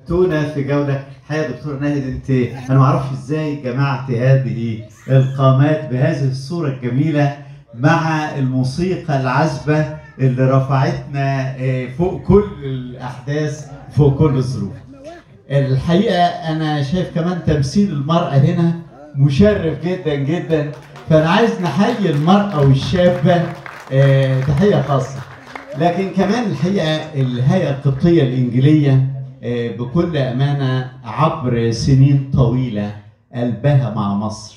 تونا في جولة الحقيقة دكتور ناهد انت انا ما اعرفش ازاي جمعت هذه القامات بهذه الصورة الجميلة مع الموسيقى العذبة اللي رفعتنا آه، فوق كل الاحداث فوق كل الظروف الحقيقة انا شايف كمان تمثيل المرأة هنا مشرف جدا جدا فانا عايز نحيي المرأة والشابة آه، تحية خاصة لكن كمان الحقيقة الهيئة القبطية الإنجيلية آه، بكل أمانة عبر سنين طويلة قلبها مع مصر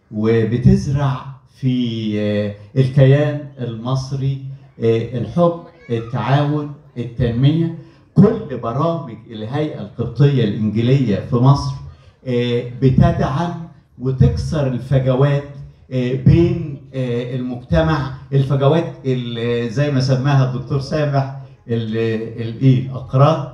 وبتزرع في آه، الكيان المصري آه، الحب التعاون التنمية كل برامج الهيئة القبطية الإنجيلية في مصر آه، بتدعم وتكسر الفجوات آه، بين آه، المجتمع الفجوات اللي زي ما سماها الدكتور سامح الايه الاقراض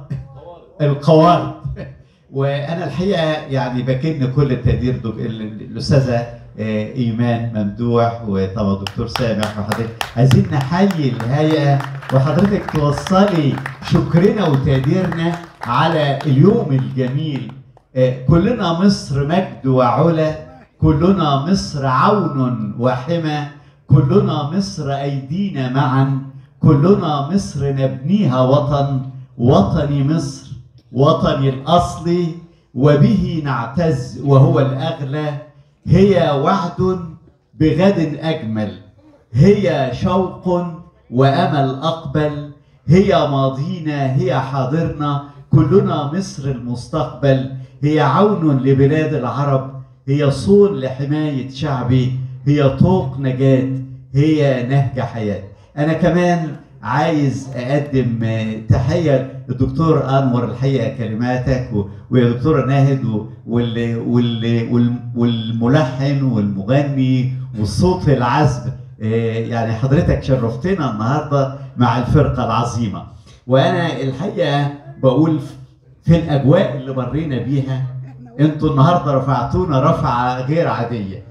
القوارض وانا الحقيقه يعني بكن كل التقدير دك- ال- ال- الاستاذه آه، ايمان ممدوح وطبعا الدكتور سامح وحضرتك عايزين نحيي الهيئه وحضرتك توصلي شكرنا وتقديرنا على اليوم الجميل آه، كلنا مصر مجد وعلا كلنا مصر عون وحمى كلنا مصر ايدينا معا كلنا مصر نبنيها وطن وطني مصر وطني الاصلي وبه نعتز وهو الاغلى هي وعد بغد اجمل هي شوق وامل اقبل هي ماضينا هي حاضرنا كلنا مصر المستقبل هي عون لبلاد العرب هي صون لحمايه شعبي هي طوق نجاه هي نهج حياه انا كمان عايز اقدم آه، تحيه للدكتور انور الحقيقه كلماتك و- ويا دكتوره ناهد و- وال وال وال والملحن والمغني والصوت العذب آه، يعني حضرتك شرفتنا النهارده مع الفرقه العظيمه وانا الحقيقه بقول في الاجواء اللي مرينا بيها انتوا النهارده رفعتونا رفعه غير عاديه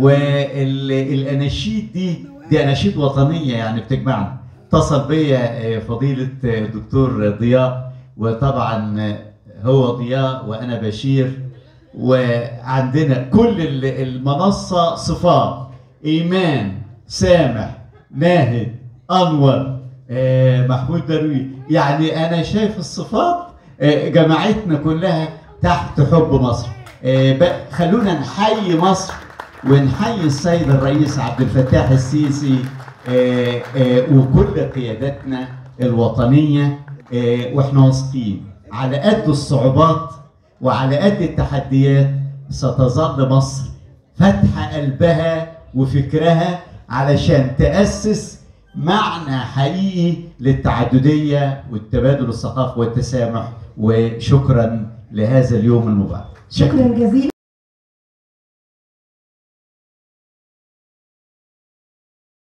والاناشيد دي دي اناشيد وطنيه يعني بتجمعنا اتصل بيا آه، فضيله آه، دكتور ضياء وطبعا آه، هو ضياء وانا بشير وعندنا كل ال- المنصه صفات ايمان سامح ناهد انور آه، محمود درويش يعني انا شايف الصفات آه، جماعتنا كلها تحت حب مصر آه، بق- خلونا نحيي مصر ونحيي السيد الرئيس عبد الفتاح السيسي آه، آه، وكل قياداتنا الوطنية آه، واحنا واثقين على قد الصعوبات وعلى قد التحديات ستظل مصر فاتحة قلبها وفكرها علشان تأسس معنى حقيقي للتعددية والتبادل الثقافي والتسامح وشكرا لهذا اليوم المبارك شكرا جزيلا